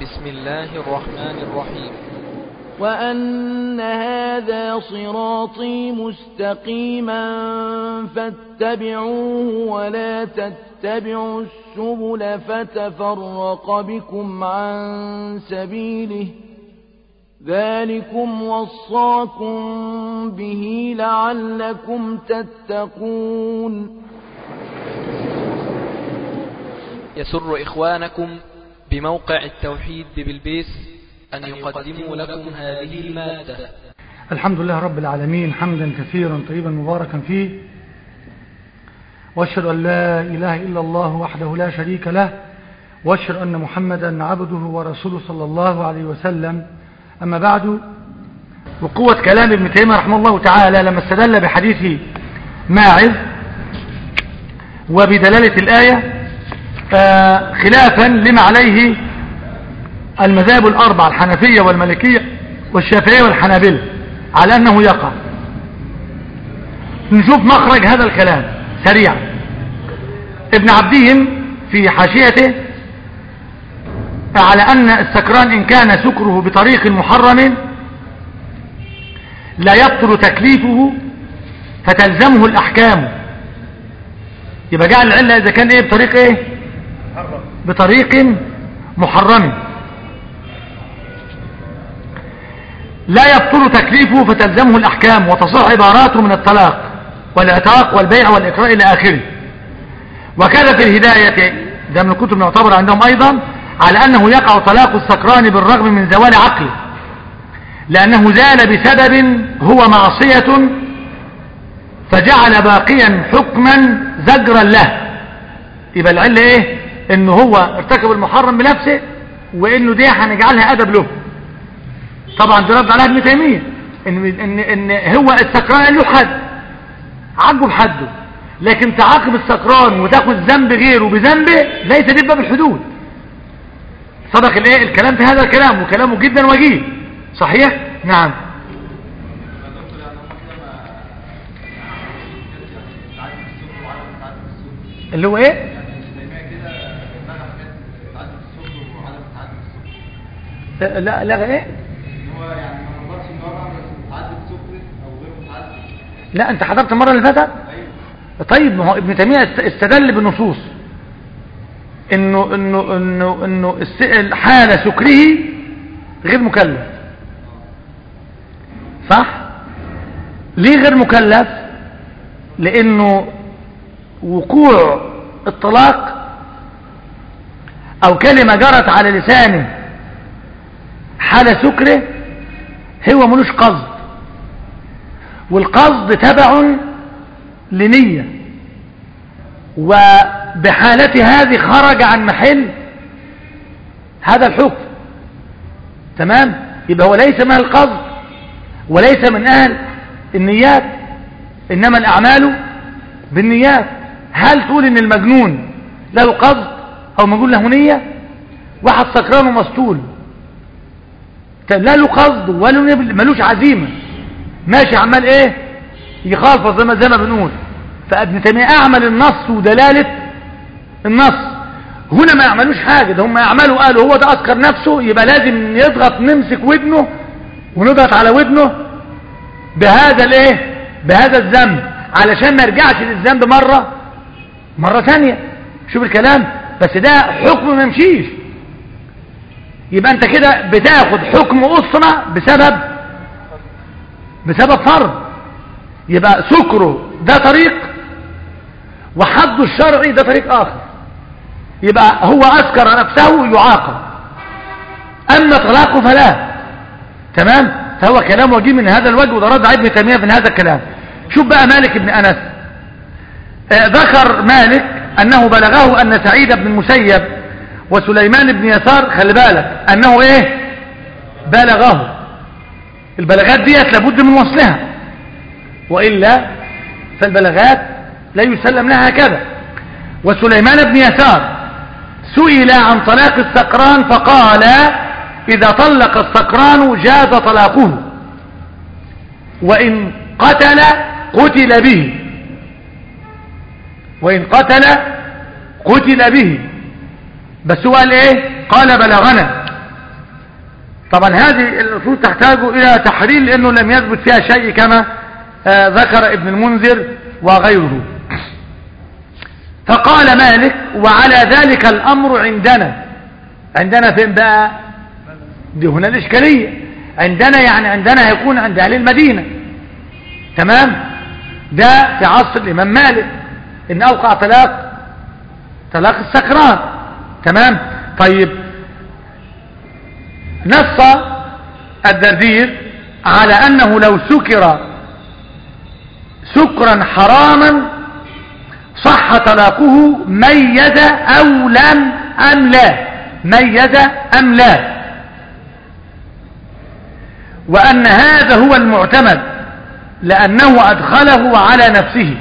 بسم الله الرحمن الرحيم وأن هذا صراطي مستقيما فاتبعوه ولا تتبعوا السبل فتفرق بكم عن سبيله ذلكم وصاكم به لعلكم تتقون يسر إخوانكم بموقع التوحيد بالبيس أن يقدموا لكم هذه المادة الحمد لله رب العالمين حمدا كثيرا طيبا مباركا فيه واشهد أن لا إله إلا الله وحده لا شريك له واشهد أن محمدا عبده ورسوله صلى الله عليه وسلم أما بعد وقوة كلام ابن تيمية رحمه الله تعالى لما استدل بحديث ماعز وبدلالة الآية خلافا لما عليه المذاهب الأربعة الحنفية والمالكية والشافعية والحنابلة على أنه يقع نشوف مخرج هذا الكلام سريعا ابن عبدهم في حاشيته على أن السكران إن كان سكره بطريق محرم لا يبطل تكليفه فتلزمه الأحكام يبقى جعل العلة إذا كان إيه بطريق إيه بطريق محرم لا يبطل تكليفه فتلزمه الأحكام وتصح عباراته من الطلاق والعتاق والبيع والإكراء إلى آخره وكذا في الهداية ده من الكتب المعتبرة عندهم أيضا على أنه يقع طلاق السكران بالرغم من زوال عقله لأنه زال بسبب هو معصية فجعل باقيا حكما زجرا له يبقى العلة ايه انه هو ارتكب المحرم بنفسه وانه دي هنجعلها ادب له طبعا ده رد عليها ابن تيميه ان ان ان هو السكران له حد عاقبه بحده لكن تعاقب السكران وتاخذ ذنب غيره بذنبه ليس دي باب الحدود صدق الايه الكلام في هذا الكلام وكلامه جدا وجيه صحيح نعم اللي هو ايه لا لغى ايه لا انت حضرت المره اللي فاتت طيب ما هو ابن تيميه استدل بالنصوص انه انه انه انه حال سكره غير مكلف صح ليه غير مكلف لانه وقوع الطلاق او كلمة جرت على لسانه حال سكره هو ملوش قصد والقصد تبع لنية وبحالة هذه خرج عن محل هذا الحكم تمام يبقى هو ليس من القصد وليس من أهل النيات إنما الأعمال بالنيات هل تقول ان المجنون له قصد او مجنون له نية واحد سكران ومسطول لا له قصد ولا ملوش عزيمة ماشي عمال ايه يخالف زي ما زي ما بنقول فابن تيمية اعمل النص ودلالة النص هنا ما يعملوش حاجة ده هم يعملوا قالوا هو ده اذكر نفسه يبقى لازم يضغط نمسك ودنه ونضغط على ودنه بهذا الايه بهذا الذنب علشان ما يرجعش للذنب مرة مرة ثانية شوف الكلام بس ده حكم ما يمشيش يبقى انت كده بتاخد حكم أسرة بسبب بسبب فرض يبقى سكره ده طريق وحده الشرعي ده طريق آخر يبقى هو أسكر نفسه يعاقب أما طلاقه فلا تمام فهو كلام وجيه من هذا الوجه وده رد ابن تيمية من هذا الكلام شوف بقى مالك بن أنس آه ذكر مالك أنه بلغه أن سعيد بن المسيب وسليمان بن يسار خلي بالك أنه إيه بلغه البلاغات ديت لابد من وصلها وإلا فالبلاغات لا يسلم لها هكذا وسليمان بن يسار سئل عن طلاق السكران فقال إذا طلق السكران جاز طلاقه وإن قتل قتل به وإن قتل قتل به بس هو قال ايه قال بلغنا طبعا هذه الأصول تحتاج إلى تحرير لأنه لم يثبت فيها شيء كما آه، ذكر ابن المنذر وغيره فقال مالك وعلى ذلك الأمر عندنا عندنا فين بقى دي هنا الإشكالية عندنا يعني عندنا هيكون عند أهل المدينة تمام ده في عصر الإمام مالك إن أوقع طلاق طلاق السكران تمام طيب نص الدردير على أنه لو سكر سكرا حراما صح طلاقه ميز أو لم أم لا ميز أم لا وأن هذا هو المعتمد لأنه أدخله على نفسه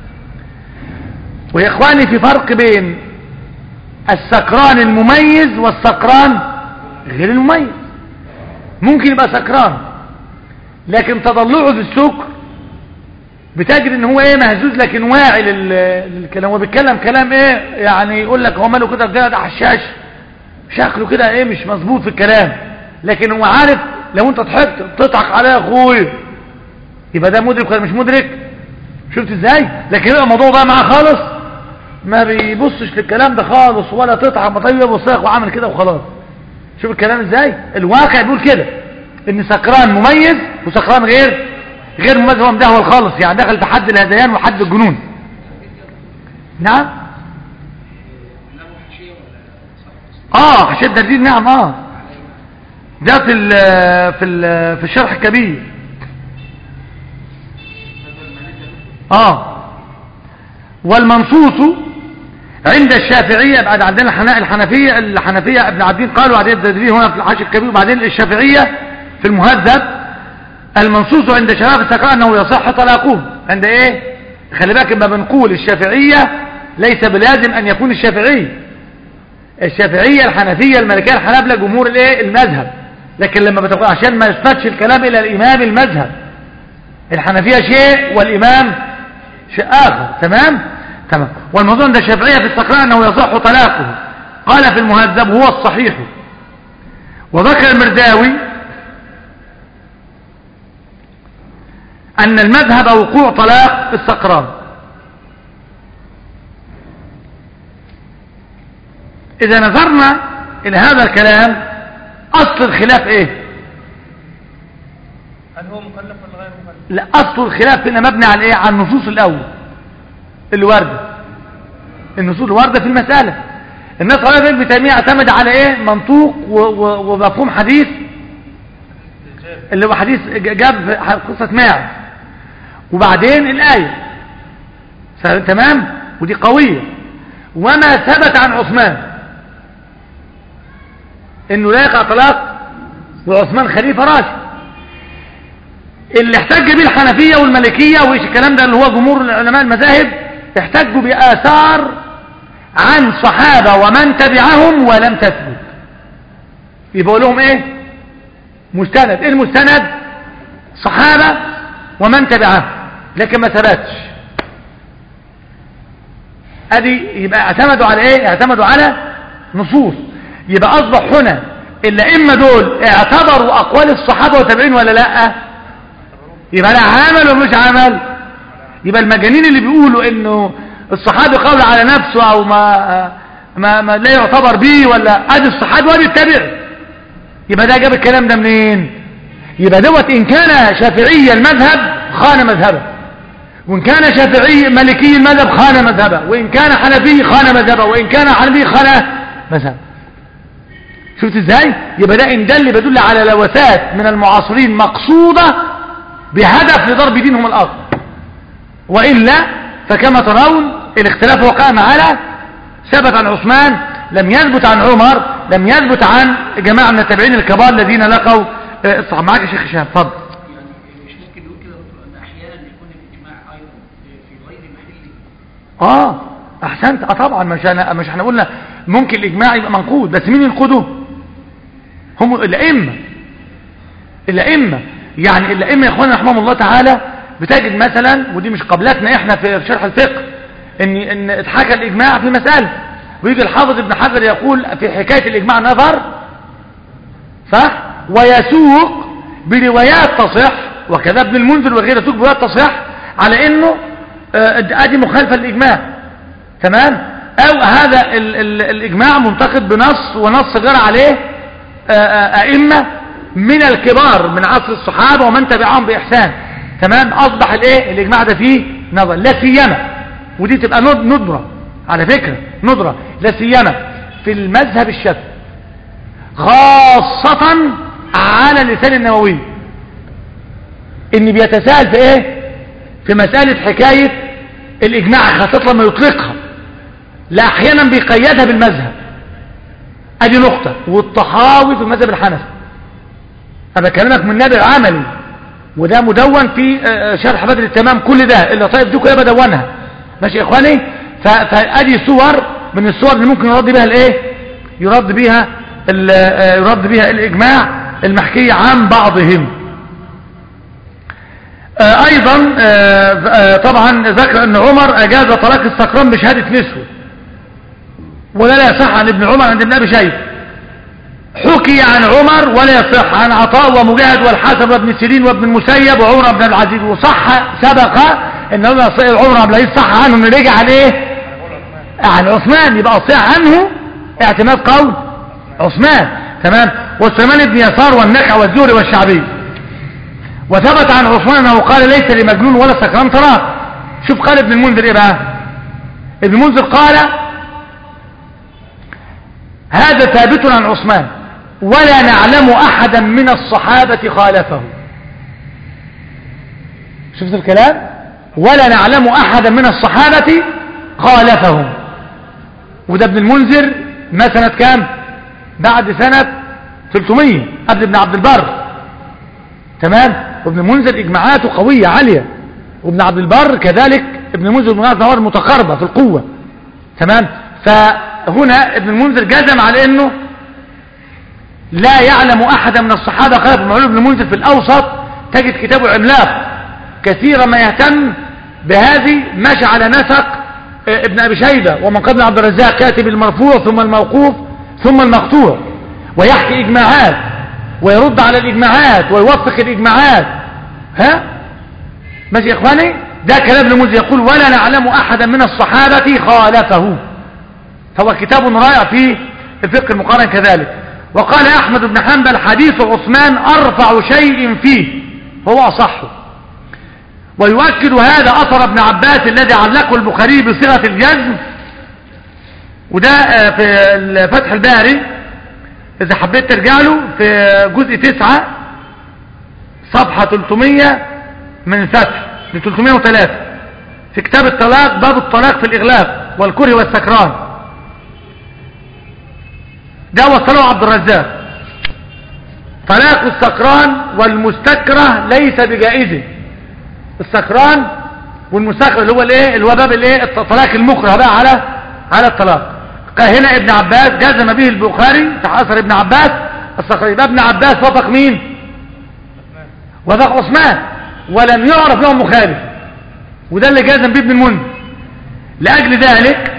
ويا إخواني في فرق بين السكران المميز والسكران غير المميز ممكن يبقى سكران لكن تضلعه في السكر بتجد ان هو ايه مهزوز لكن واعي للكلام هو بيتكلم كلام ايه يعني يقول لك هو ماله كده ده حشاش شكله كده ايه مش مظبوط في الكلام لكن هو عارف لو انت ضحكت بتضحك عليه يا اخوي يبقى ده مدرك ولا مش مدرك شفت ازاي لكن يبقى الموضوع بقى معاه خالص ما بيبصش للكلام ده خالص ولا تضحك ما طيب يبص لك وعامل كده وخلاص شوف الكلام ازاي الواقع بيقول كده ان سكران مميز وسكران غير غير مميز هو مدهول خالص يعني دخل في حد الهذيان وحد الجنون نعم اه حشية دردير نعم اه ده في ال في ال في الشرح الكبير اه والمنصوص عند الشافعية بعد عندنا الحنا- الحنفية الحنفية ابن عبدين قالوا بعدين الدردير هنا في الحاشي الكبير وبعدين الشافعية في المهذب المنصوص عند شباب السكاء انه يصح طلاقه عند ايه خلي بالك لما بنقول الشافعية ليس بلازم ان يكون الشافعي الشافعية الحنفية المالكية الحنابلة جمهور الايه المذهب لكن لما بتقول عشان ما يصفتش الكلام الى الامام المذهب الحنفية شيء والامام شيء اخر تمام تمام والموضوع عند الشافعية في السكران انه يصح طلاقه قال في المهذب هو الصحيح وذكر المرداوي أن المذهب وقوع طلاق السكران إذا نظرنا إلى هذا الكلام أصل الخلاف إيه هل هو مكلف ولا غير مكلف لا أصل الخلاف هنا مبني على إيه على النصوص الأول اللي واردة النصوص الواردة في المسألة الناس على ابن تيمية اعتمد على إيه منطوق و- و- ومفهوم حديث اللي هو حديث ج- جاب قصة ماعز وبعدين الآية س- تمام ودي قوية وما ثبت عن عثمان انه لا يقع طلاق وعثمان خليفة راشد اللي احتج به الحنفية والمالكية وايش الكلام ده اللي هو جمهور العلماء المذاهب احتجوا بآثار عن صحابة ومن تبعهم ولم تثبت يبقى لهم ايه مستند ايه المستند صحابة ومن تبعهم لكن ما ثبتش ادي يبقى اعتمدوا على ايه اعتمدوا على نصوص يبقى اصبح هنا الائمه دول اعتبروا اقوال الصحابه والتابعين ولا لا يبقى لا عمل ومش عمل يبقى المجانين اللي بيقولوا انه الصحابي قول على نفسه او ما ما, ما لا يعتبر به ولا ادي الصحابي وادي التابعي يبقى ده جاب الكلام ده منين يبقى دوت ان كان شافعي المذهب خان مذهبه وان كان شافعي مالكي المذهب خان مذهبه وان كان حنفي خان مذهبه وان كان حنفي خان مذهبه شفت ازاي يبقى ده ان دل بيدل على لوثات من المعاصرين مقصوده بهدف لضرب دينهم الارض والا فكما ترون الاختلاف هو قائم على ثبت عن عثمان لم يثبت عن عمر لم يثبت عن جماعه من التابعين الكبار الذين لقوا آه، الصحابه معاك يا شيخ هشام اتفضل يعني مش ممكن نقول كده يا دكتور ان احيانا يكون الاجماع ايضا في غير محله اه احسنت اه طبعا مش انا مش احنا قلنا ممكن الاجماع يبقى منقود بس مين ينقده هم الائمه الائمه يعني الائمه يا اخوانا رحمهم الله تعالى بتجد مثلا ودي مش قبلتنا احنا في شرح الفقه ان ان اتحكى الاجماع في مساله ويجي الحافظ ابن حجر يقول في حكايه الاجماع نظر صح ويسوق بروايات تصح وكذا ابن المنذر وغيره يسوق بروايات تصح على انه آه، ادي مخالفة للاجماع تمام او هذا ال ال الاجماع منتقد بنص ونص غير عليه آه، آه، ائمة من الكبار من عصر الصحابة ومن تبعهم باحسان تمام اصبح الايه الاجماع ده فيه نظر لا سيما ودي تبقى ند- ندرة على فكرة ندرة لا سيما في المذهب الشافعي خاصة على لسان النووي ان بيتساءل في ايه في مسألة حكاية الاجماع خاصة لما يطلقها لا احيانا بيقيدها بالمذهب ادي نقطة والطحاوي في المذهب الحنفي انا بكلمك من نابع عملي وده مدون في آه، شرح بدر التمام كل ده الا طيب دي كلها بدونها ماشي يا اخواني ف- فادي صور من الصور اللي ممكن يرد بها الايه يرد بها ال- آه، يرد بها الاجماع المحكي عن بعضهم آه، ايضا آه، آه، طبعا ذكر ان عمر اجاز طلاق السكران بشهادة نسوه ولا لا يصح عن ابن عمر عند ابن ابي شيخ حكي عن عمر ولا يصح عن عطاء ومجاهد والحسن وابن سيرين وابن المسيب وعمر بن عبد العزيز وصح سبق ان عمر بن عبد العزيز صح عنه انه رجع عن ايه عن عثمان يبقى صح عنه اعتماد قول عثمان تمام وسليمان بن يسار والنخع والزهري والشعبي وثبت عن عثمان انه قال ليس لمجنون ولا سكران طلاق شوف قال ابن المنذر ايه بقى ابن المنذر قال هذا ثابت عن عثمان ولا نعلم احدا من الصحابة خالفه شفت الكلام ولا نعلم احدا من الصحابة خالفهم وده ابن المنذر ما سنة كام بعد سنة 300 قبل ابن عبد البر تمام وابن المنذر اجماعاته قوية عالية وابن عبد البر كذلك ابن المنذر وابن عبد البر متقاربة في القوة تمام فهنا ابن المنذر جزم على انه لا يعلم احدا من الصحابة خالف معلوم ابن المنذر في الاوسط تجد كتابه عملاق كثيرا ما يهتم بهذه ماشي على نسق اه، ابن ابي شيبة ومن قبل عبد الرزاق كاتب المرفوع ثم الموقوف ثم المقطوع ويحكي اجماعات ويرد على الاجماعات ويوفق الاجماعات ها ماشي يا اخواني ده كلام ابن المنذر يقول ولا نعلم احدا من الصحابة خالفه فهو كتاب رائع في الفقه المقارن كذلك وقال احمد بن حنبل حديث عثمان ارفع شيء فيه هو اصحه ويؤكد هذا اثر ابن عباس الذي علقه البخاري بصيغه الجزم وده آه، في فتح الباري اذا حبيت ترجع له في جزء تسعة صفحة 300 من الفتح ل 303 في كتاب الطلاق باب الطلاق في الاغلاق والكره والسكران ده وصله عبد الرزاق طلاق السكران والمستكره ليس بجائزه السكران والمستكره اللي هو الايه اللي هو باب الايه الطلاق المكره بقى على على الطلاق قال هنا ابن عباس جزم به البخاري تحت اثر ابن عباس السكران يبقى ابن عباس وافق مين وافق عثمان ولم يعرف له مخالف وده اللي جازم به ابن المنذر لاجل ذلك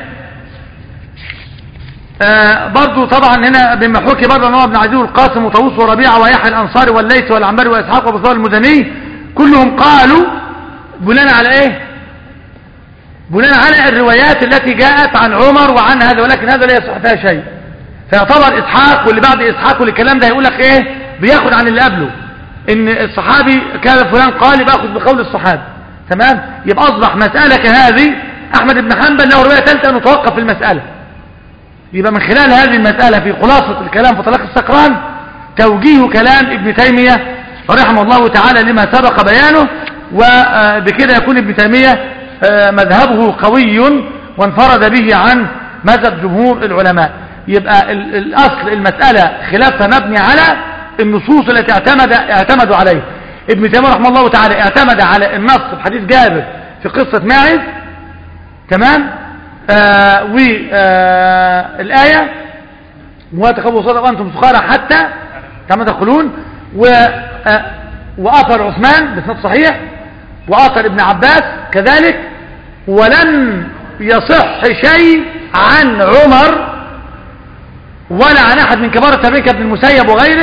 آه برضو طبعا هنا بما حكي برضو عن عمر بن عزيز والقاسم وطاووس وربيعه ويحيى الانصاري والليث والعنبري واسحاق وابو المزني كلهم قالوا بناء على ايه بناء على الروايات التي جاءت عن عمر وعن هذا ولكن هذا لا يصح فيها شيء فيعتبر اسحاق واللي بعد اسحاق والكلام ده يقول لك ايه بياخد عن اللي قبله ان الصحابي كان فلان قال يبقى اخذ بقول الصحابي تمام يبقى اصبح مساله كهذه احمد بن حنبل له روايه ثالثه انه توقف في المساله يبقى من خلال هذه المسألة في خلاصة الكلام في طلاق السكران توجيه كلام ابن تيمية رحمه الله تعالى لما سبق بيانه وبكده يكون ابن تيمية آه، مذهبه قوي وانفرد به عن مذهب جمهور العلماء يبقى ال- الأصل المسألة خلافها مبني على النصوص التي اعتمد اعتمدوا عليه ابن تيمية رحمه الله تعالى اعتمد على النص في حديث جابر في قصة ماعز تمام آه والآية وتخبوا صدق أنتم سخارى حتى كما تقولون و آه، وأثر عثمان بسند صحيح وأثر ابن عباس كذلك ولم يصح شيء عن عمر ولا عن أحد من كبار التابعين كابن المسيب وغيره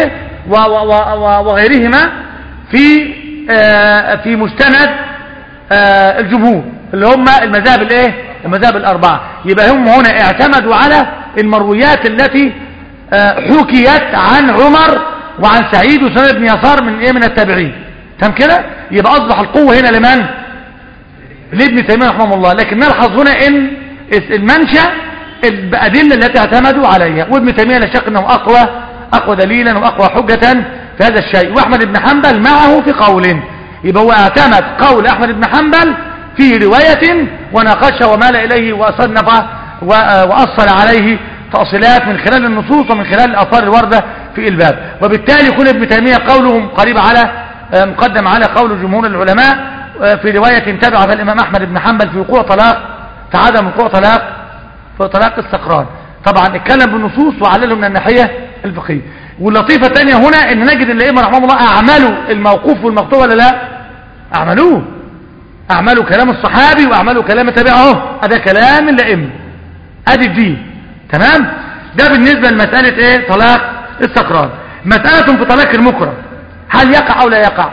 و و و و وغيرهما في آه، في مستند آه، الجمهور اللي هم المذاهب الايه المذاهب الاربعه يبقى هم هنا اعتمدوا على المرويات التي آه، حكيت عن عمر وعن سعيد وسعيد بن يسار من ايه من التابعين تمام كده يبقى اصبح القوه هنا لمن لابن تيميه رحمه الله لكن نلحظ هنا ان المنشا الادله التي اعتمدوا عليها وابن تيميه لا شك انه اقوى اقوى دليلا واقوى حجه في هذا الشيء واحمد بن حنبل معه في قول يبقى هو اعتمد قول احمد بن حنبل في روايه وناقشه ومال اليه وصنف و- واصل عليه تأصيلات من خلال النصوص ومن خلال الآثار الواردة في الباب وبالتالي يكون ابن تيمية قوله قريب على آه، مقدم على قول جمهور العلماء آه، في رواية تبع الإمام أحمد بن حنبل في وقوع طلاق في عدم وقوع طلاق في طلاق السقران طبعا اتكلم بالنصوص وعلله من الناحية الفقهية واللطيفة الثانية هنا ان نجد ان الائمة رحمهم الله اعملوا الموقوف والمقطوع ولا لا اعملوه اعملوا كلام الصحابي واعملوا كلام تابعه هذا كلام الائمة ادي الدين تمام ده بالنسبة لمسألة ايه طلاق السقران مسألة في طلاق المكره هل يقع او لا يقع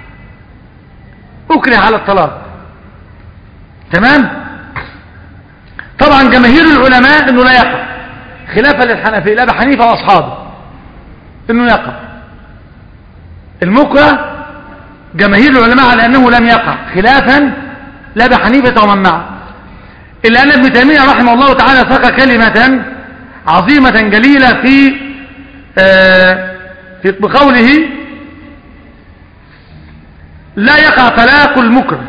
اكره على الطلاق تمام طبعا جماهير العلماء انه لا يقع خلافا للحنفية لابا حنيفة واصحابه انه يقع المكره جماهير العلماء على انه لم يقع خلافا لابا حنيفة ومن معه إلا أن ابن تيمية رحمه الله تعالى ساق كلمة عظيمة جليلة في آه في بقوله لا يقع طلاق المكره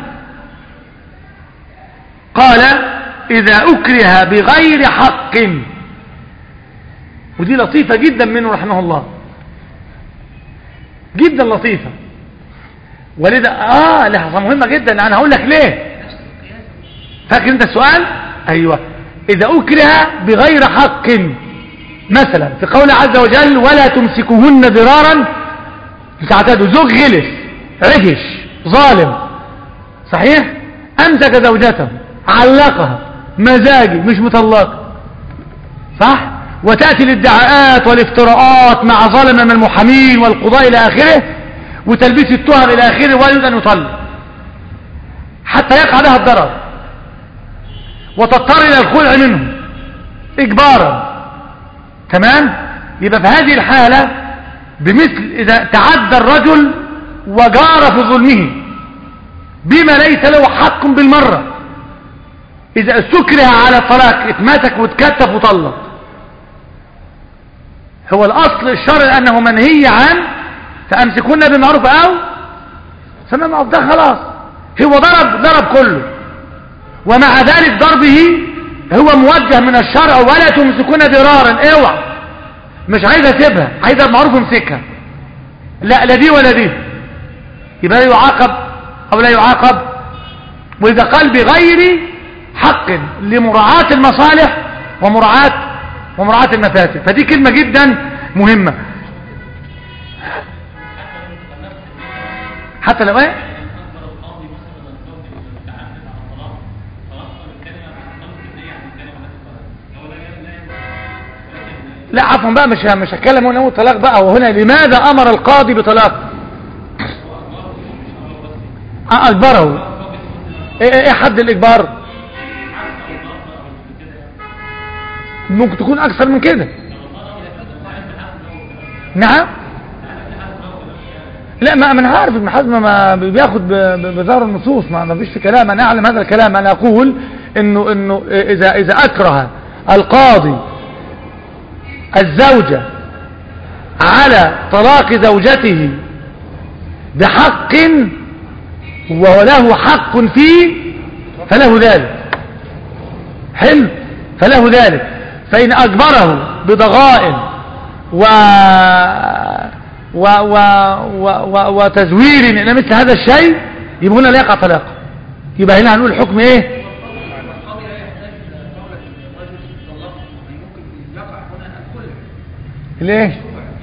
قال إذا أكره بغير حق ودي لطيفة جدا منه رحمه الله جدا لطيفة ولذا آه لحظة مهمة جدا أنا هقول لك ليه فاكر انت السؤال ايوه اذا اكره بغير حق مثلا في قول عز وجل ولا تمسكوهن ضرارا تعتدوا زوج غلس عجش ظالم صحيح امسك زوجته علقها مزاجي مش مطلقه صح وتأتي الادعاءات والافتراءات مع ظلم من المحامين والقضاء الى اخره وتلبيس التهم الى اخره ويريد ان يطلق حتى يقع لها الضرر وتضطر الى الخلع منه اجبارا تمام يبقى في هذه الحالة بمثل اذا تعدى الرجل وجار في ظلمه بما ليس له حق بالمرة اذا استكره على الطلاق اتمسك واتكتف وطلق هو الاصل الشرع انه منهي عن فامسكون بالمعروف او سمع معروف ده خلاص هو ضرب ضرب كله ومع ذلك ضربه هو موجه من الشرع ولا تمسكون ضرارا اوعى مش عايز اسيبها عايز المعروف امسكها لا لا دي ولا دي يبقى لا يعاقب او لا يعاقب واذا قال بغير حق لمراعاة المصالح ومراعاة ومراعاة المفاسد فدي كلمة جدا مهمة حتى لو ايه لا عفوا بقى مش مش هتكلم هنا طلاق بقى وهنا لماذا امر القاضي بطلاق اجبره ايه ايه حد الاجبار ممكن تكون اكثر من كده نعم لا ما انا عارف ابن حزم ما بياخد بظهر النصوص ما ما فيش في كلام انا اعلم هذا الكلام انا اقول انه انه اذا اذا اكره القاضي الزوجة على طلاق زوجته بحق وله حق فيه فله ذلك حلو فله ذلك فإن أجبره بضغائن و و و و و وتزوير إلى مثل هذا الشيء يبقى هنا لا يقع طلاق يبقى هنا هنقول الحكم ايه ليه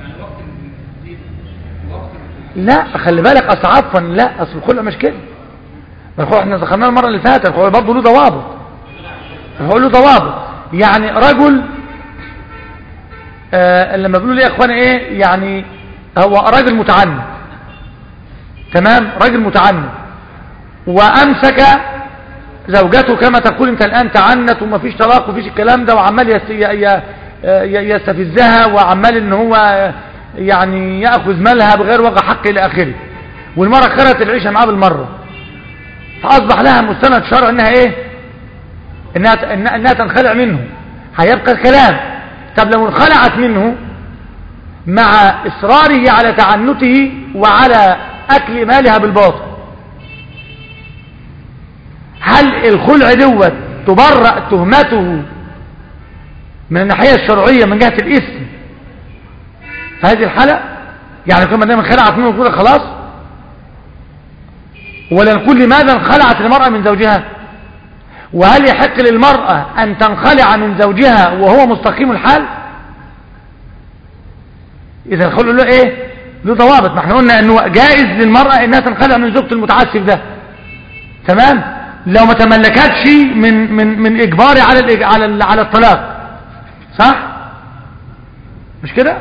لا خلي بالك اصل عفوا لا اصل الخلع مش كده الخلع احنا ذكرناه المره اللي فاتت الخلع برضه له ضوابط الخلع له ضوابط يعني رجل آه لما بيقولوا لي يا اخواني ايه يعني هو راجل متعنت تمام راجل متعنت وامسك زوجته كما تقول انت الان تعنت وما فيش طلاق ومفيش الكلام ده وعمال يس- ي- ي- ي- يستفزها وعمال ان هو يعني ياخذ مالها بغير وجه حق الى اخره والمره كرهت العيشه معاه بالمره فاصبح لها مستند شرع انها ايه انها إنها- انها تنخلع منه هيبقى الكلام طب لو انخلعت منه مع اصراره على تعنته وعلى اكل مالها بالباطل هل الخلع دوت تبرأ تهمته من الناحية الشرعية من جهة الاسم في هذه الحالة يعني كما دايما خلعت منه نقول خلاص ولا نقول لماذا انخلعت المرأة من زوجها وهل يحق للمرأة أن تنخلع من زوجها وهو مستقيم الحال إذا الخلع له إيه له ضوابط ما احنا قلنا أنه جائز للمرأة أنها تنخلع من زوجة المتعسف ده تمام لو ما تملكتش من من من اجباري على الإج... على ال... على الطلاق صح مش كده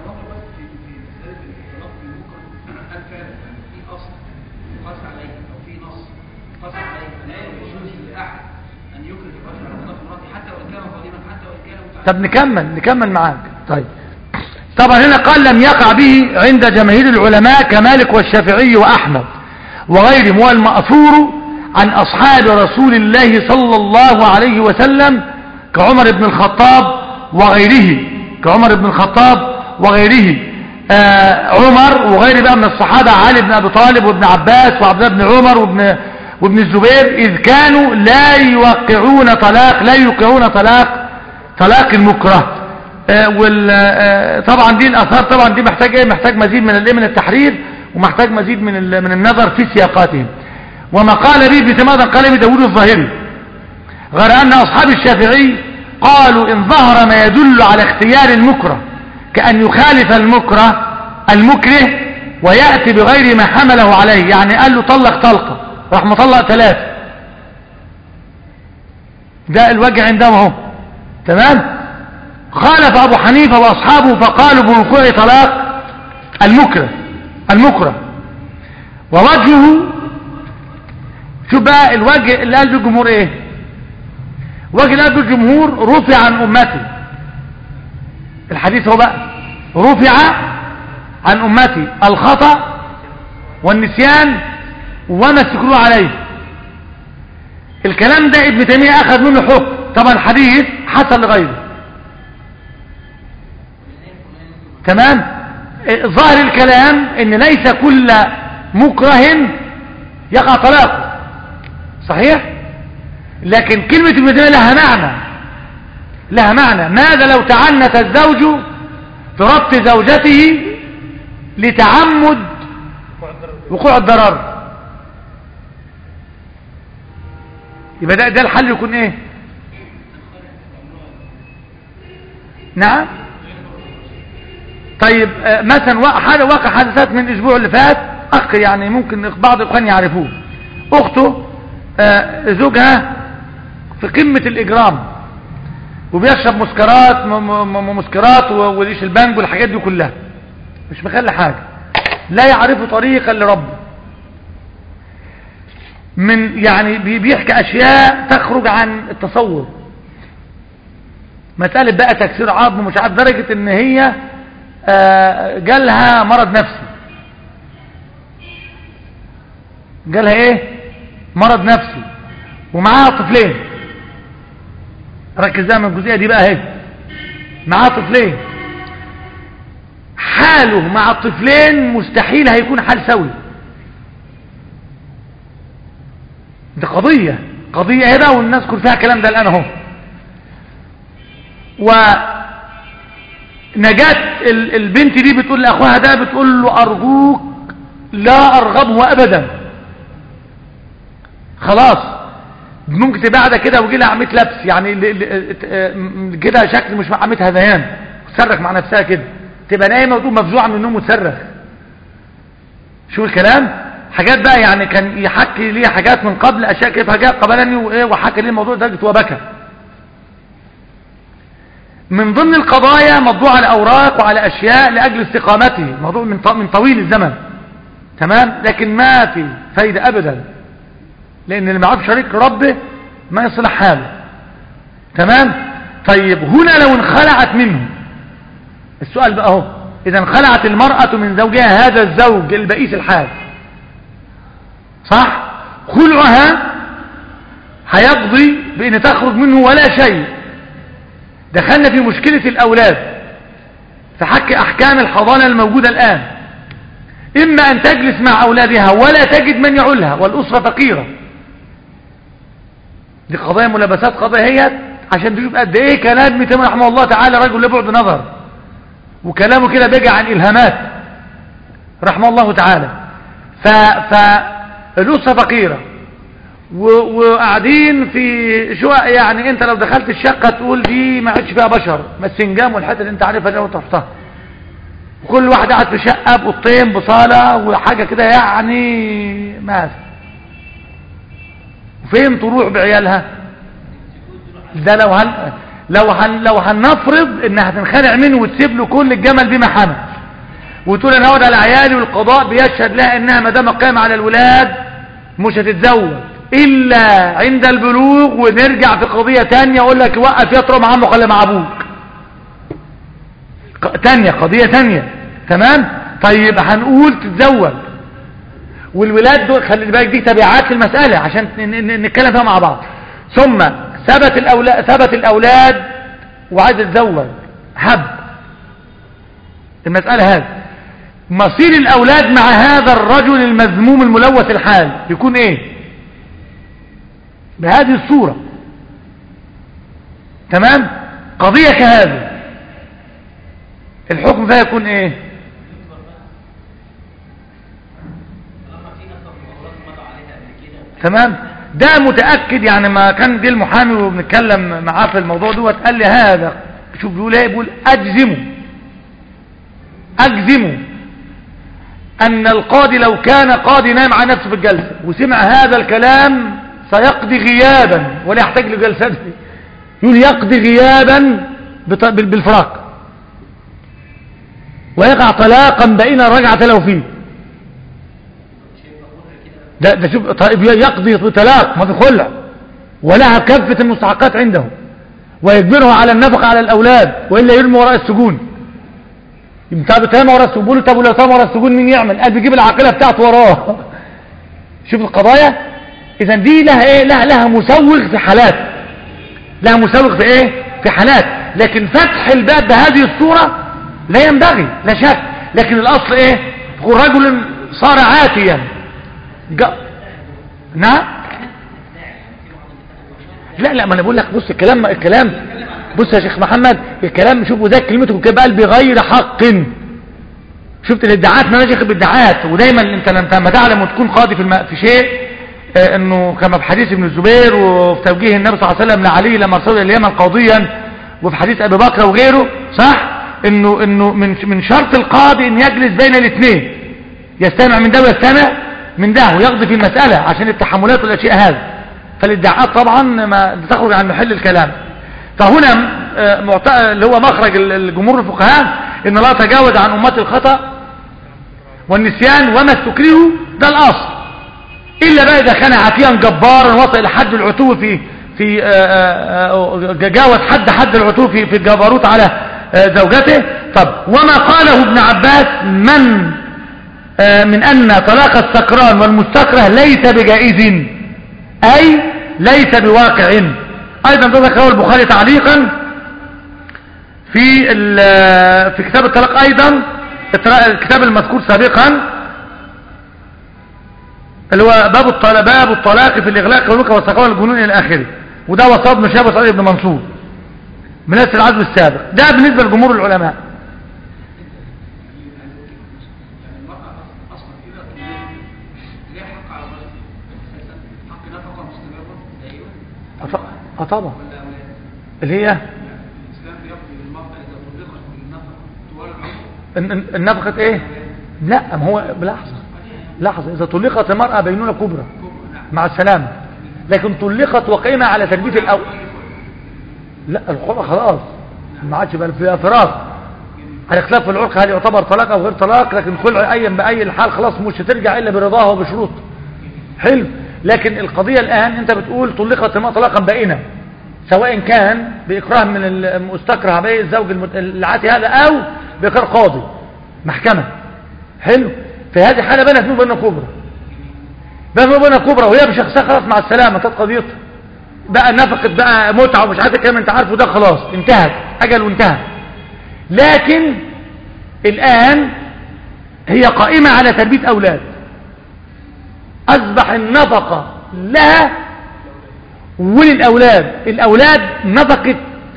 طب نكمل نكمل معاك طيب طبعا هنا قال لم يقع به عند جماهير العلماء كمالك والشافعي وأحمد وغيرهم هو المأثور عن أصحاب رسول الله صلى الله عليه وسلم كعمر بن الخطاب وغيره كعمر بن الخطاب وغيره آه عمر وغيره بقى من الصحابة علي بن أبي طالب وابن عباس وعبد الله بن عمر وابن, وابن الزبير إذ كانوا لا يوقعون طلاق لا يوقعون طلاق طلاق المكره آه وال آه طبعا دي الآثار طبعا دي محتاج ايه محتاج مزيد من الايه من التحرير ومحتاج مزيد من من النظر في سياقاتهم وما قال به ابن تيميه قال به داوود الظاهري غير أن أصحاب الشافعي قالوا إن ظهر ما يدل على اختيار المكره كأن يخالف المكره المكره ويأتي بغير ما حمله عليه يعني قال له طلق طلقة راح مطلق ثلاثة ده الوجه عندهم اهو تمام خالف أبو حنيفة وأصحابه فقالوا بوقوع طلاق المكره المكره ووجهه شوف بقى الوجه اللي قال به الجمهور ايه وجه اللي قال به الجمهور رفع عن امتي الحديث هو بقى رفع عن امتي الخطأ والنسيان وما استكروا عليه الكلام ده ابن تيمية اخذ منه حكم طبعا الحديث حسن لغيره تمام ظاهر الكلام ان ليس كل مكره يقع طلاقه صحيح لكن كلمة ابن تيمية لها معنى لها معنى ماذا لو تعنت الزوج في ربط زوجته لتعمد وقوع الضرر يبقى ده, ده الحل يكون ايه نعم طيب آه مثلا حاجة واقع حدثات من الاسبوع اللي فات اخ يعني ممكن بعض الاخوان يعرفوه اخته آه زوجها في قمة الاجرام وبيشرب مسكرات مسكرات وليش البنج والحاجات دي كلها مش مخلي حاجة لا يعرف طريقا لربه من يعني بيحكي اشياء تخرج عن التصور مسألة بقى تكسير عظم مش عارف درجة ان هي آه جالها مرض نفسي جالها ايه مرض نفسي ومعاها طفلين ركز من الجزئية دي بقى اهي معاها طفلين حاله مع الطفلين مستحيل هيكون حال سوي دي قضية قضية ايه بقى ونذكر فيها كلام ده الان اهو ونجاة البنت دي بتقول لاخوها ده بتقول له ارجوك لا ارغبه ابدا خلاص ممكن تبقى قاعده كده ويجي لها عميت لبس يعني كده شكل مش عميت هذيان تصرخ مع نفسها كده تبقى نايمه وتقوم مفزوعه من النوم وتصرخ شو الكلام حاجات بقى يعني كان يحكي لي حاجات من قبل اشياء كيف حاجات قبلني وايه وحكى لي الموضوع ده وبكى من ضمن القضايا موضوع على أوراق وعلى أشياء لأجل استقامته موضوع من ط- من طويل الزمن تمام لكن ما في فايدة أبدا لأن اللي معاه شريك ربه ما يصلح حاله تمام طيب هنا لو انخلعت منه السؤال بقى اهو إذا انخلعت المرأة من زوجها هذا الزوج البئيس الحال صح خلعها هيقضي بأن تخرج منه ولا شيء دخلنا في مشكلة الأولاد في حك أحكام الحضانة الموجودة الآن إما أن تجلس مع أولادها ولا تجد من يعولها والأسرة فقيرة دي قضايا ملابسات قضايا هي عشان تشوف قد ايه كلام ابن تيميه رحمه الله تعالى رجل له بعد نظر وكلامه كده بيجي عن الهامات رحمه الله تعالى ف فالاسره فقيره و- وقاعدين في شقق يعني انت لو دخلت الشقه تقول دي ما عادش فيها بشر ما السنجام والحته اللي انت عارفها دي لو تحتها وكل واحد قاعد في شقه باوضتين بصاله وحاجه كده يعني ما فين تروح بعيالها ده لو هن لو هن لو هنفرض انها هتنخلع منه وتسيب له كل الجمل بما حمل وتقول انا هقعد على عيالي والقضاء بيشهد لها انها ما دام قائمه على الولاد مش هتتزوج الا عند البلوغ ونرجع في قضيه تانية اقول لك وقف يطرق مع عمك ولا مع ابوك ق- تانية قضيه تانية تمام طيب هنقول تتزوج والولاد دول خلي بالك دي تبعات المسألة عشان ن- ن- نتكلم فيها مع بعض ثم ثبت الأولاد ثبت الأولاد وعايز يتزوج هب المسألة هذه مصير الأولاد مع هذا الرجل المذموم الملوث الحال يكون ايه بهذه الصورة تمام قضية كهذه الحكم فيها يكون ايه تمام ده متأكد يعني ما كان دي المحامي وبنتكلم معاه في الموضوع دوت قال لي هذا شوف بيقول ايه بيقول اجزمه اجزمه ان القاضي لو كان قاضي نام على نفسه في الجلسة وسمع هذا الكلام سيقضي غيابا ولا يحتاج لجلسته يقول يقضي غيابا بط- بال- بالفراق ويقع طلاقا بين الرجعة له فيه ده ده شوف طيب يقضي طلاق ما في خلع ولها كافة المستحقات عنده ويجبره على النفقة على الأولاد وإلا يرمي وراء السجون طب ترمى وراء السجون طب ولو ترمى وراء السجون مين يعمل قال بيجيب العاقلة بتاعته وراه شوف القضايا إذا دي لها إيه لها لها مسوغ في حالات لها مسوغ في إيه في حالات لكن فتح الباب بهذه الصورة لا ينبغي لا شك لكن الأصل إيه يقول رجل صار عاتيا جا... نعم لا لا ما انا بقول لك بص الكلام الكلام بص يا شيخ محمد الكلام شوفوا ده كلمته كده قال بغير حق شفت الادعاءات ما نجح بادعاءات ودايما انت انت لما تعلم وتكون قاضي في الم... في شيء آه انه كما في حديث ابن الزبير وفي توجيه النبي صلى الله عليه وسلم لعلي لما ارسل الى اليمن قاضيا وفي حديث ابي بكر وغيره صح انه انه من من شرط القاضي ان يجلس بين الاثنين يستمع من ده ويستمع من ده ويقضي في المسألة عشان التحملات والأشياء هذه فالادعاءات طبعا ما تخرج عن محل الكلام فهنا آه، معت... اللي هو مخرج ال- الجمهور الفقهاء ان لا تجاوز عن امات الخطأ والنسيان وما استكرهوا ده الاصل الا بقى اذا كان عافيا جبارا وصل الى حد العتو في في آه، آه، آه، جاوز حد حد العتو في في الجبروت على آه، زوجته طب وما قاله ابن عباس من آه، من أن طلاق السكران والمستكره ليس بجائز أي ليس بواقع أيضا ده ذكره البخاري تعليقا في ال- في كتاب الطلاق أيضا التر- الكتاب المذكور سابقا اللي هو باب الطلاق باب الطلاق في الإغلاق والوكا والسكران والجنون إلى آخره وده وصاب بن شهاب وسعيد بن منصور من نفس العزم السابق ده بالنسبة لجمهور العلماء يعني المرأة أصلا إذا طلقت ليها حق على الرجل أساسا حق نفقة مستمرة دائما أط- اه طبعا ولا أولاد اللي هي يعني الإسلام بيقضي للمرأة إذا طلقت بالنفقة طوال العمر الن- النفقة ايه لا ما هو بلحظة لحظة اذا طلقت المرأة بينونة كبرى مع السلامة لكن طلقت وقيمة على تربية الاول لا الخلق خلاص ما عادش بقى فيها فراق على اختلاف في العرق هل يعتبر طلاق او غير طلاق لكن خلع ايا باي الحال خلاص مش هترجع الا برضاها وبشروط حلو لكن القضيه الان انت بتقول طلقت المراه طلاقا بائنا سواء كان باكراه من المستكره به الزوج المت- العاتي هذا او باقرار قاضي محكمه حلو في هذه الحاله بنت نوبه بين كبرى بنت نوبه بين كبرى وهي بشخصها خلاص مع السلامه كانت قضيتها بقى نفقت بقى متعه ومش عارف الكلام انت عارفه ده خلاص انتهت اجل وانتهى لكن الآن هي قائمة على تربية أولاد أصبح النفقة لها وللأولاد الأولاد نفقة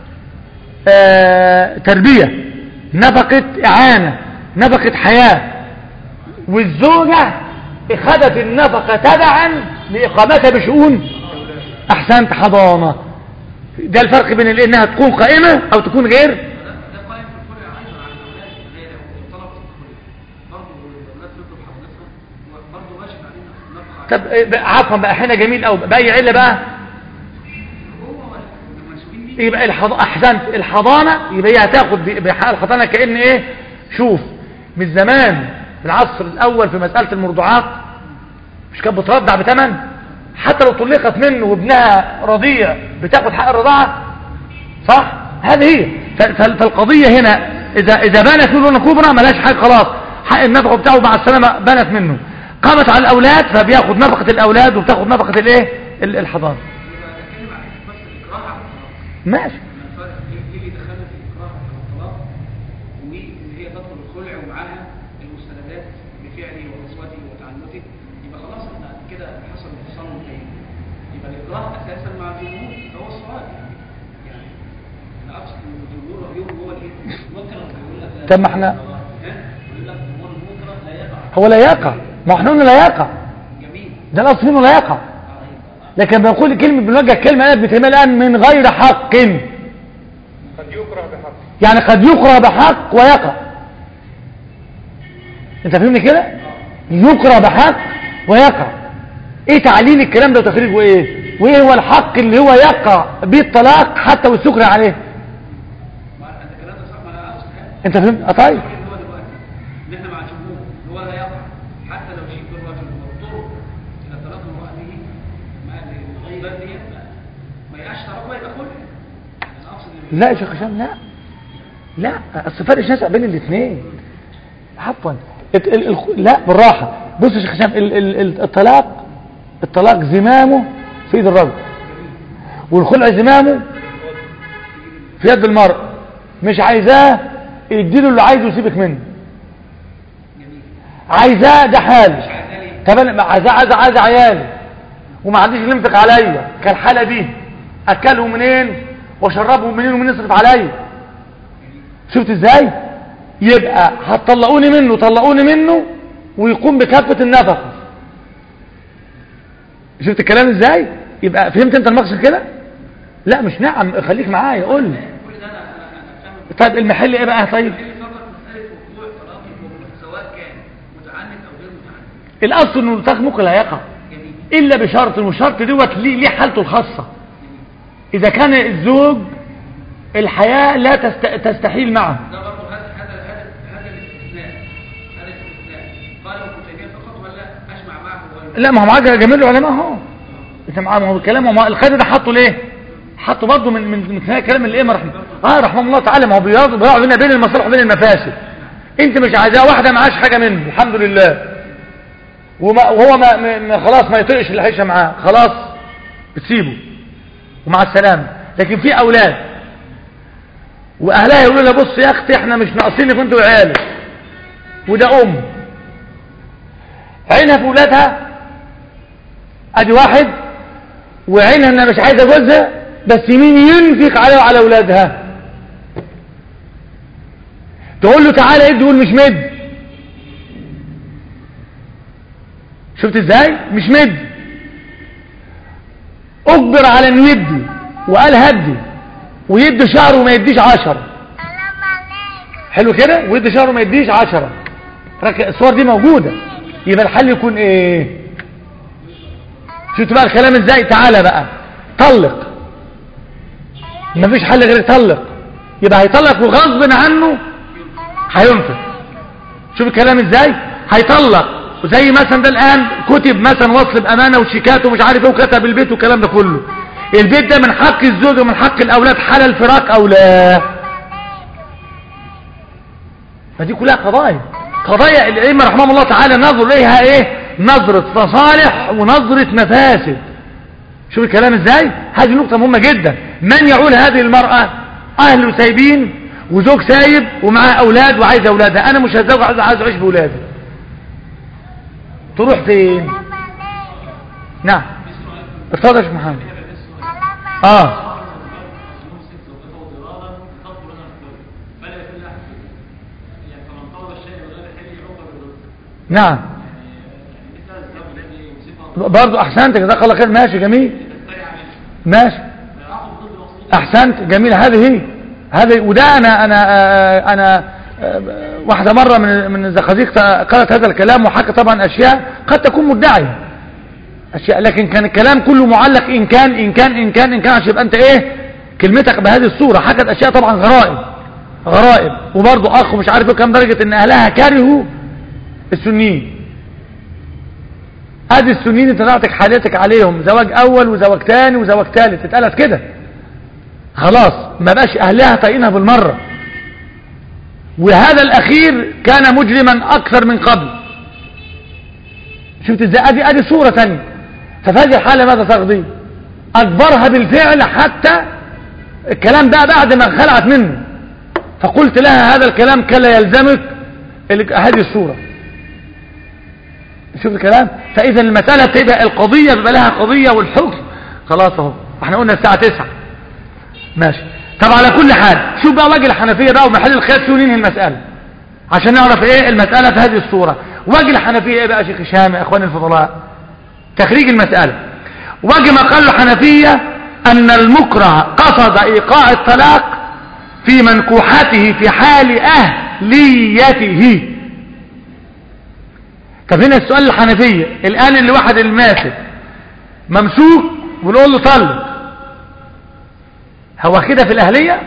آه تربية نفقة إعانة نفقة حياة والزوجة اخذت النفقة تبعا لإقامتها بشؤون أحسنت حضانة ده الفرق بين ال- انها تكون قائمة او تكون غير ده ده قائم في الخلع ايضا على الاولاد اللي هي لو طلبت الخلع برضه الاولاد تطلب حضرتها وبرضه واجب علينا نفقه طب إيه بقى- عفوا بقى حين جميل او بأي علة بقى هو المنسوبين ليه يبقى الحض... احسنت الحضانة يبقى هي هتاخد ب- بحال الحضانة كأن ايه شوف من زمان في العصر الاول في مسألة المرضعات مش كانت بترضع بتمن حتى لو طلقت منه وابنها رضيع بتاخد حق الرضاعة صح هذه هي ف- ف- فالقضية هنا اذا اذا بانت منه لون كبرى ملاش حاجة خلاص حق النفقه بتاعه مع السلامة بانت منه قامت على الاولاد فبياخد نفقة الاولاد وبتاخد نفقة الايه ال- الحضانة يبقى بتكلم عن بس الاكراه على الطلاق ماشي الفرق ايه إيه اللي دخلنا في الاكراه على الطلاق وان هي تدخل الخلع ومعاها المستندات بفعله وقسوته وتعنته يبقى خلاص احنا كده حصل انفصال منتهي يبقى الاكراه اساسا مع الجمهور هو السؤال يعني يعني انا اقصد ان الجمهور رايهم هو الايه؟ مكره يقول لك لا طب ما احنا ها؟ يقول لك الامور المكره لا يقع هو لا يقع ما احنا قلنا لا يقع جميل ده الاصل منه لا يقع لكن بنقول كلمة بنوجه كلمة قال ابن تيمية الآن من غير حق قد يكره بحق يعني قد يقرأ بحق ويقع انت فهمني كده يقرأ بحق ويقع ايه تعليل الكلام ده وتخريجه ايه وايه هو الحق اللي هو يقع به الطلاق حتى والسكر عليه ما انت الكلام ده صح ما انا استحال انت فهمت اه طيب هو دلوقتي ان احنا مع الجمهور هو لا يقع حتى لو شيء بالرجل واضطر الى طلاق امراته ما الغيبه دي ما يقعش طلاق يبقى خلع انا اقصد إن لا يا شيخ هشام لا لا اصل فرق شاسع بين الاثنين عفوا الت- ال- الخ- لا بالراحه بص يا شيخ هشام ال- ال- ال- الطلاق الطلاق زمامه في ايد الرجل والخلع زمامه في يد المرء مش عايزاه يديله اللي عايزه ويسيبك منه عايزاه ده حال طب انا عايزاه عايزه عايزه عيالي وما عنديش اللي ينفق عليا كالحاله دي اكله منين واشربه منين ومين يصرف عليا شفت ازاي يبقى هتطلقوني منه طلقوني منه ويقوم بكافه النفقه شفت الكلام ازاي يبقى فهمت انت المقصد كده لا مش نعم خليك معايا قول لي كل ده انا انا انا فاهم طيب المحل ايه بقى طيب ايه فقط مساله وقوع طلاق الجمهور سواء كان متعنت او غير متعنت الاصل انه الطلاق ممكن لا يقع جميل الا بشرط والشرط دوت ليه ليه حالته الخاصه اذا كان الزوج الحياه لا تست... تستحيل معه ده برضه هذا هذا هذا هذا الاستثناء هذا الاستثناء قاله ابن تيميه فقط ولا اجمع معه غيره لا ما هو معاه جميع العلماء اهو انت معاه ما هو الكلام ما هو الخير ده حطه ليه حطه برضه من من من خلال كلام الائمه رحمه اه رحمه الله تعالى ما هو بيراعي بيراعي بين بين المصالح وبين المفاسد انت مش عايزاه واحده معاش حاجه منه الحمد لله وما وهو ما, ما ما- خلاص ما يطيقش اللي عايشه معاه خلاص بتسيبه ومع السلامه لكن في اولاد واهلها يقولوا لها بص يا اختي احنا مش ناقصينك انت وعيالك وده ام عينها في ولادها ادي واحد وعينها انها مش عايزه جوزها بس مين ينفق عليها وعلى اولادها تقول له تعالى ادي يقول مش مد شفت ازاي مش مد اجبر على انه يدي وقال هدي ويدي شهر وما يديش عشرة حلو كده ويدي شهر وما يديش عشرة رك- الصور دي موجودة يبقى الحل يكون ايه شفت بقى الكلام ازاي تعالى بقى طلق مفيش حل غير طلق يبقى هيطلق وغصب عنه هينفق شوف الكلام ازاي هيطلق زي مثلا ده الان كتب مثلا وصل بامانه وشيكات ومش عارف ايه وكتب البيت والكلام ده كله البيت ده من حق الزوج ومن حق الاولاد حال الفراق او لا فدي كلها قضايا قضايا الائمه رحمهم الله تعالى نظروا اليها ايه نظره مصالح ونظره مفاسد شوف الكلام ازاي هذه نقطه مهمه جدا من يعول هذه المراه اهله سايبين وزوج سايب ومعاه اولاد وعايز اولادها انا مش هتزوج عايز عايز اعيش باولادي تروح فين نعم اتفضل يا شيخ محمد اه نعم برضو احسنت جزاك الله خير ماشي جميل ماشي احسنت جميل هذه هي هذه وده انا انا آه، انا آه، واحده مره من من الزقازيق قالت هذا الكلام وحكى طبعا اشياء قد تكون مدعيه اشياء لكن كان الكلام كله معلق ان كان ان كان ان كان ان كان عشان يبقى انت ايه كلمتك بهذه الصوره حكت اشياء طبعا غرائب غرائب وبرضه اخ مش عارف كم درجه ان اهلها كرهوا السنيين ادي السنين انت تعطيك حالتك عليهم زواج اول وزواج تاني وزواج تالت اتقالت كده خلاص ما بقاش اهلها طايقينها بالمره وهذا الاخير كان مجرما اكثر من قبل شفت ازاي ادي ادي صوره ثانيه ففي هذه الحاله ماذا تقضي اجبرها بالفعل حتى الكلام ده بعد ما خلعت منه فقلت لها هذا الكلام كلا يلزمك ال- هذه الصوره شوف الكلام فاذا المساله بتبقى القضيه بيبقى لها قضيه والحكم خلاص اهو احنا قلنا الساعه 9 ماشي طب على كل حال شوف بقى وجه الحنفيه بقى ومحل الخلاف شو ننهي المساله عشان نعرف ايه المساله في هذه الصوره وجه الحنفيه ايه بقى يا شيخ هشام يا اخواني الفضلاء تخريج المساله وجه ما قال الحنفيه ان المكره قصد ايقاع الطلاق في منكوحته في حال اهليته طب هنا السؤال الحنفية الآن اللي واحد الماسك ممسوك ونقول له طلق هو كده في الأهلية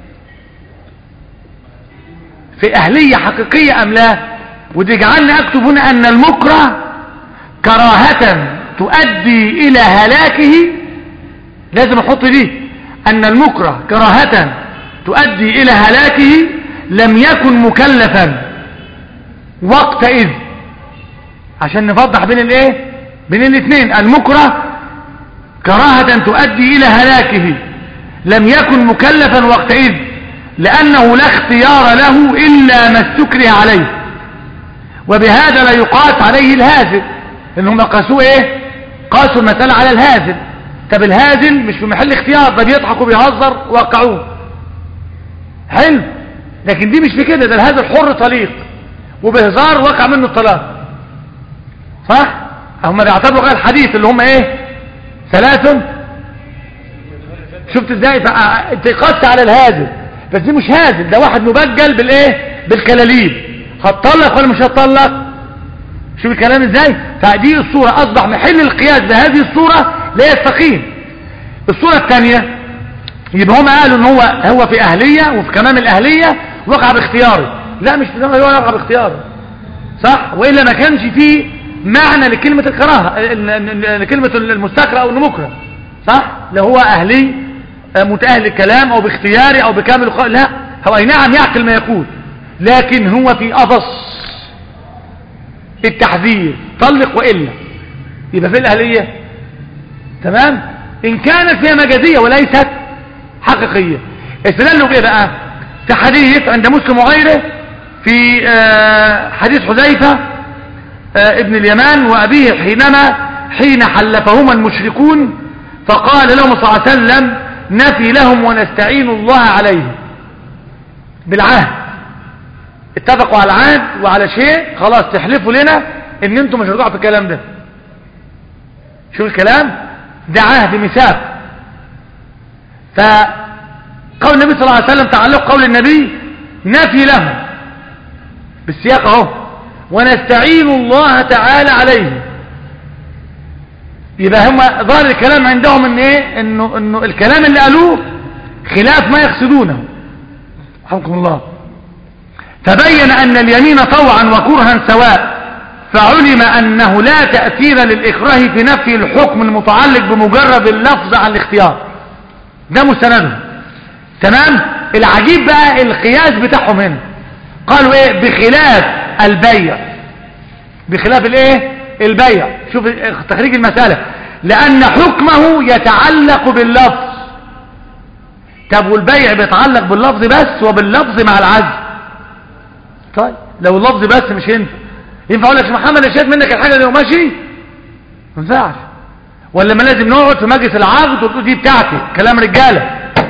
في أهلية حقيقية أم لا ودي جعلني أكتب هنا أن المكره كراهة تؤدي إلى هلاكه لازم أحط دي أن المكره كراهة تؤدي إلى هلاكه لم يكن مكلفا وقتئذ عشان نفضح بين الايه بين الاثنين المكره كراهة تؤدي الى هلاكه لم يكن مكلفا وقتئذ لانه لا اختيار له الا ما استكره عليه وبهذا لا يقاس عليه الهازل انهم قاسوه ايه قاسوا المسألة على الهازل طب الهازل مش في محل اختيار ده بيضحك وبيهزر وقعوه حلو لكن دي مش في كده ده الهازل حر طليق وبهزار وقع منه الطلاق صح هم بيعتبروا غير الحديث اللي هم ايه ثلاث شفت ازاي انت قصت على الهازل بس دي مش هازل ده واحد مبجل بالايه بالكلاليب هتطلق ولا مش هتطلق شوف الكلام ازاي فدي الصورة اصبح محل القياس بهذه الصورة لا يستقيم الصورة الثانية يبقى هم قالوا ان هو هو في اهلية وفي كمام الاهلية وقع باختياره لا مش في هو وقع باختياره صح وإلا ما كانش فيه معنى لكلمة الكراهة لكلمة المستكره أو المكره صح لو هو أهلي متأهل الكلام أو باختياري أو بكامل القول لا هو أي نعم يعقل ما يقول لكن هو في أفص التحذير طلق وإلا يبقى في الأهلية تمام إن كانت فيها مجازية وليست حقيقية استدلوا بإيه بقى في حديث عند مسلم وغيره في حديث حذيفة ابن اليمان وأبيه حينما حين حلفهما المشركون فقال لهم صلى الله عليه وسلم نفي لهم ونستعين الله عليه بالعهد اتفقوا على العهد وعلى شيء خلاص تحلفوا لنا ان انتم مش هتقعوا في الكلام ده شو الكلام ده عهد ميثاق فقول النبي صلى الله عليه وسلم تعلق قول النبي نفي لهم بالسياق اهو ونستعين الله تعالى عليه يبقى هم ظاهر الكلام عندهم ان ايه انه انه الكلام اللي قالوه خلاف ما يقصدونه رحمكم الله تبين أن اليمين طوعا وكرها سواء فعلم أنه لا تأثير للإكراه في نفي الحكم المتعلق بمجرد اللفظ عن الاختيار ده مستندهم تمام العجيب بقى القياس بتاعهم هنا قالوا ايه بخلاف البيع بخلاف الايه البيع شوف تخريج المسألة لأن حكمه يتعلق باللفظ طب والبيع بيتعلق باللفظ بس وباللفظ مع العزم طيب لو اللفظ بس مش انت ينفع اقول لك يا محمد انا شايف منك الحاجه دي وماشي ما ينفعش ولا ما لازم نقعد في مجلس العقد وتقول دي بتاعتي كلام رجاله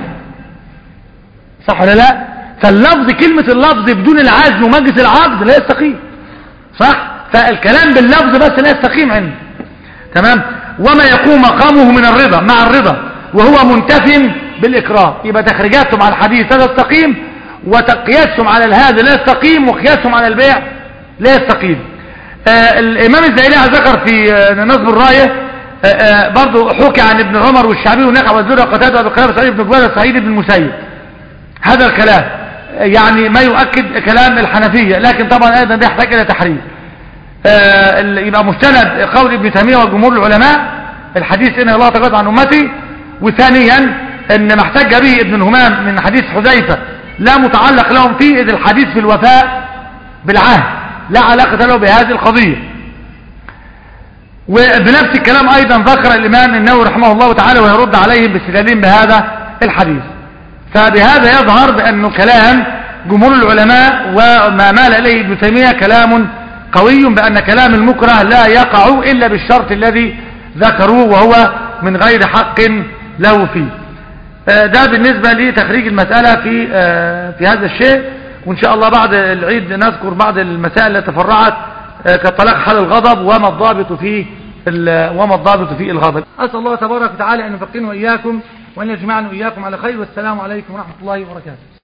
صح ولا لا فاللفظ كلمه اللفظ بدون العزم ومجلس العقد لا يستقيم صح فالكلام باللفظ بس لا يستقيم عندي تمام وما يقوم مقامه من الرضا مع الرضا وهو منتف بالإكراه يبقى تخرجاتهم على الحديث لا تستقيم وقياسهم على هذا لا يستقيم وقياسهم على البيع لا يستقيم آه الإمام الزيلي ذكر في آه نصب الراية آه آه برضو حكي عن ابن عمر والشعبي والنقع والزرع وقتاده وابي قلابه سعيد بن جبال سعيد بن المسيب هذا الكلام يعني ما يؤكد كلام الحنفية لكن طبعا أيضا ده يحتاج إلى تحرير آه يبقى مستند قول ابن تيمية وجمهور العلماء الحديث إن الله تقدم عن أمتي وثانيا ان ما احتج به ابن همام من حديث حذيفة لا متعلق لهم فيه إذ الحديث في الوفاء بالعهد لا علاقة له بهذه القضية وبنفس الكلام أيضا ذكر الإمام النووي رحمه الله تعالى ويرد عليهم باستدلالهم بهذا الحديث فبهذا يظهر بأنه كلام جمهور العلماء وما مال إليه ابن تيمية كلام قوي بأن كلام المكره لا يقع إلا بالشرط الذي ذكروه وهو من غير حق له فيه ده بالنسبة لتخريج المسألة في في هذا الشيء وإن شاء الله بعد العيد نذكر بعض المسائل التي تفرعت كطلاق حال الغضب وما الضابط فيه وما الضابط في الغضب أسأل الله تبارك وتعالى أن يفقنا وإياكم وأن يجمعنا وإياكم على خير والسلام عليكم ورحمة الله وبركاته